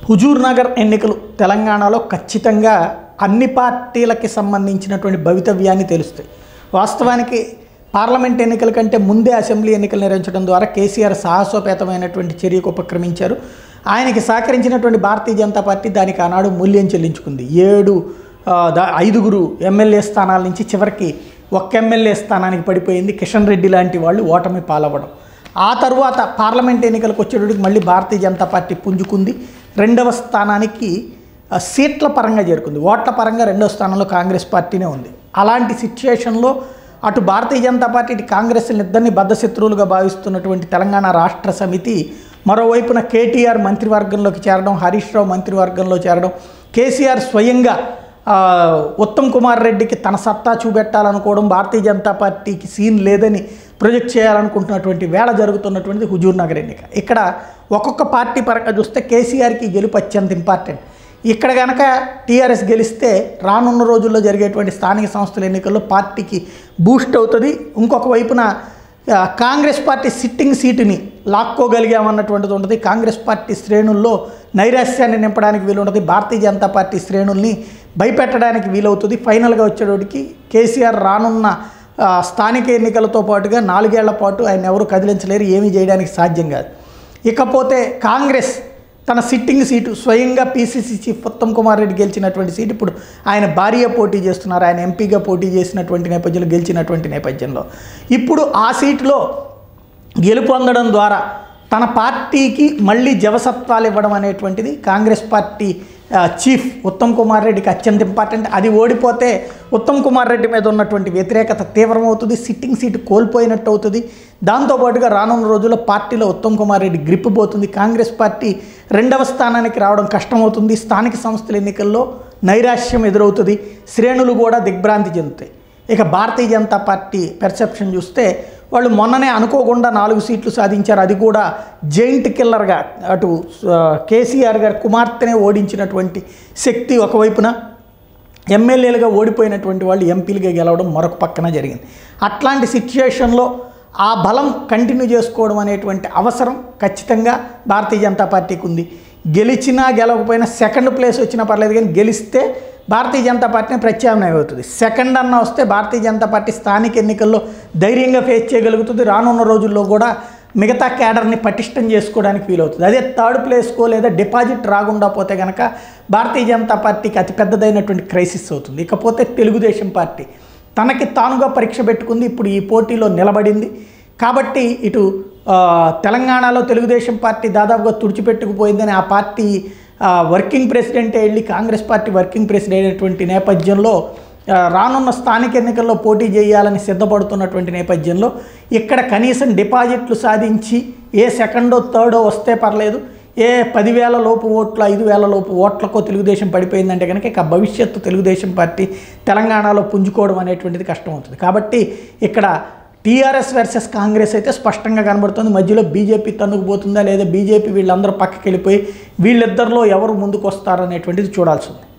హుజూర్ నగర్ ఎన్నికలు తెలంగాణలో ఖచ్చితంగా అన్ని పార్టీలకి సంబంధించినటువంటి భవితవ్యాన్ని తెలుస్తాయి వాస్తవానికి పార్లమెంట్ ఎన్నికల కంటే ముందే అసెంబ్లీ ఎన్నికలు నిర్వహించడం ద్వారా కేసీఆర్ సాహసోపేతమైనటువంటి చర్యకు ఉపక్రమించారు ఆయనకి సహకరించినటువంటి భారతీయ జనతా పార్టీ దానికి ఆనాడు మూల్యం చెల్లించుకుంది ఏడు ఆ, దా- ఐదుగురు ఎమ్మెల్యే స్థానాల నుంచి చివరికి ఒక్క ఎమ్మెల్యే స్థానానికి పడిపోయింది కిషన్ రెడ్డి లాంటి వాళ్ళు ఓటమి పాలవ్వడం ఆ తరువాత పార్లమెంట్ ఎన్నికలకు వచ్చేటప్పటికి మళ్ళీ భారతీయ జనతా పార్టీ పుంజుకుంది రెండవ స్థానానికి ఆ, సీట్ల పరంగా చేరుకుంది ఓట్ల పరంగా రెండవ స్థానంలో కాంగ్రెస్ పార్టీనే ఉంది అలాంటి సిచ్యుయేషన్లో అటు భారతీయ జనతా పార్టీ ఇటు కాంగ్రెస్ ఇద్దరిని బద్ధశత్రువులుగా భావిస్తున్నటువంటి తెలంగాణ రాష్ట్ర సమితి మరోవైపున కేటీఆర్ మంత్రివర్గంలోకి చేరడం హరీష్ రావు మంత్రివర్గంలో చేరడం కేసీఆర్ స్వయంగా ఆ, ఉత్తమ్ కుమార్ రెడ్డికి తన సత్తా చూపెట్టాలనుకోవడం భారతీయ జనతా పార్టీకి సీన్ లేదని ప్రొజెక్ట్ చేయాలనుకుంటున్నటువంటి వేళ జరుగుతున్నటువంటిది హుజూర్ నగర్ ఎన్నిక ఇక్కడ ఒక్కొక్క పార్టీ పరంగా చూస్తే కేసీఆర్కి గెలుపు అత్యంత ఇంపార్టెంట్ ఇక్కడ కనుక టీఆర్ఎస్ గెలిస్తే రానున్న రోజుల్లో జరిగేటువంటి స్థానిక సంస్థల ఎన్నికల్లో పార్టీకి బూస్ట్ అవుతుంది ఇంకొక వైపున ఆ, కాంగ్రెస్ పార్టీ సిట్టింగ్ సీటుని లాక్కోగలిగామన్నటువంటిది ఉంటుంది కాంగ్రెస్ పార్టీ శ్రేణుల్లో నైరాశ్యాన్ని నింపడానికి వీలుంటుంది భారతీయ జనతా పార్టీ శ్రేణుల్ని భయపెట్టడానికి వీలవుతుంది ఫైనల్గా వచ్చేటోడికి కేసీఆర్ రానున్న ఆ, స్థానిక ఎన్నికలతో పాటుగా నాలుగేళ్ల పాటు ఆయన ఎవరు కదిలించలేరు ఏమీ చేయడానికి సాధ్యం కాదు ఇకపోతే కాంగ్రెస్ తన సిట్టింగ్ సీటు స్వయంగా పీసీసీ చీఫ్ ఉత్తమ్ కుమార్ రెడ్డి గెలిచినటువంటి సీటు ఇప్పుడు ఆయన భార్య పోటీ చేస్తున్నారు ఆయన ఎంపీగా పోటీ చేసినటువంటి నేపథ్యంలో గెలిచినటువంటి నేపథ్యంలో ఇప్పుడు ఆ సీటులో గెలుపొందడం ద్వారా తన పార్టీకి మళ్ళీ జవసత్వాలు ఇవ్వడం అనేటువంటిది కాంగ్రెస్ పార్టీ ఆ, చీఫ్ ఉత్తమ్ కుమార్ రెడ్డికి అత్యంత ఇంపార్టెంట్ అది ఓడిపోతే ఉత్తమ్ కుమార్ రెడ్డి మీద ఉన్నటువంటి వ్యతిరేకత తీవ్రమవుతుంది సిట్టింగ్ సీటు కోల్పోయినట్టు అవుతుంది దాంతోపాటుగా రానున్న రోజుల్లో పార్టీలో ఉత్తమ్ కుమార్ రెడ్డి గ్రిప్ పోతుంది కాంగ్రెస్ పార్టీ రెండవ స్థానానికి రావడం కష్టమవుతుంది స్థానిక సంస్థల ఎన్నికల్లో నైరాశ్యం ఎదురవుతుంది శ్రేణులు కూడా దిగ్భ్రాంతి చెందుతాయి ఇక భారతీయ జనతా పార్టీ పెర్సెప్షన్ చూస్తే వాళ్ళు మొన్ననే అనుకోకుండా నాలుగు సీట్లు సాధించారు అది కూడా జైంట్ కిల్లర్గా అటు ఆ, కేసీఆర్ గారి కుమార్తెనే ఓడించినటువంటి శక్తి ఒకవైపున ఎమ్మెల్యేలుగా ఓడిపోయినటువంటి వాళ్ళు ఎంపీలుగా గెలవడం మరొక పక్కన జరిగింది అట్లాంటి సిచ్యుయేషన్లో ఆ బలం కంటిన్యూ చేసుకోవడం అనేటువంటి అవసరం ఖచ్చితంగా భారతీయ జనతా పార్టీకి ఉంది గెలిచినా గెలవకపోయినా సెకండ్ ప్లేస్ వచ్చినా పర్లేదు కానీ గెలిస్తే భారతీయ జనతా పార్టీని ప్రత్యామ్నాయం అవుతుంది సెకండ్ అన్న వస్తే భారతీయ జనతా పార్టీ స్థానిక ఎన్నికల్లో ధైర్యంగా ఫేస్ చేయగలుగుతుంది రానున్న రోజుల్లో కూడా మిగతా క్యాడర్ని పటిష్టం చేసుకోవడానికి వీలవుతుంది అదే థర్డ్ ప్లేస్కో లేదా డిపాజిట్ రాకుండా పోతే కనుక భారతీయ జనతా పార్టీకి అతి పెద్దదైనటువంటి క్రైసిస్ అవుతుంది ఇకపోతే తెలుగుదేశం పార్టీ తనకి తానుగా పరీక్ష పెట్టుకుంది ఇప్పుడు ఈ పోటీలో నిలబడింది కాబట్టి ఇటు ఆ, తెలంగాణలో తెలుగుదేశం పార్టీ దాదాపుగా తుడిచిపెట్టుకుపోయిందని ఆ పార్టీ ఆ, వర్కింగ్ ప్రెసిడెంటే వెళ్ళి కాంగ్రెస్ పార్టీ వర్కింగ్ ప్రెసిడెంట్ అయినటువంటి నేపథ్యంలో ఆ, రానున్న స్థానిక ఎన్నికల్లో పోటీ చేయాలని సిద్ధపడుతున్నటువంటి నేపథ్యంలో ఇక్కడ కనీసం డిపాజిట్లు సాధించి ఏ సెకండో థర్డో వస్తే పర్లేదు ఏ పదివేల లోపు ఓట్లు ఐదు వేల లోపు ఓట్లకో తెలుగుదేశం పడిపోయిందంటే కనుక ఇక భవిష్యత్తు తెలుగుదేశం పార్టీ తెలంగాణలో పుంజుకోవడం అనేటువంటిది కష్టమవుతుంది కాబట్టి ఇక్కడ టీఆర్ఎస్ వర్సెస్ కాంగ్రెస్ అయితే స్పష్టంగా కనబడుతుంది మధ్యలో బీజేపీ తన్నుకుపోతుందా లేదా బీజేపీ వీళ్ళందరూ పక్కకి వెళ్ళిపోయి వీళ్ళిద్దరిలో ఎవరు ముందుకు వస్తారనేటువంటిది చూడాల్సి ఉంది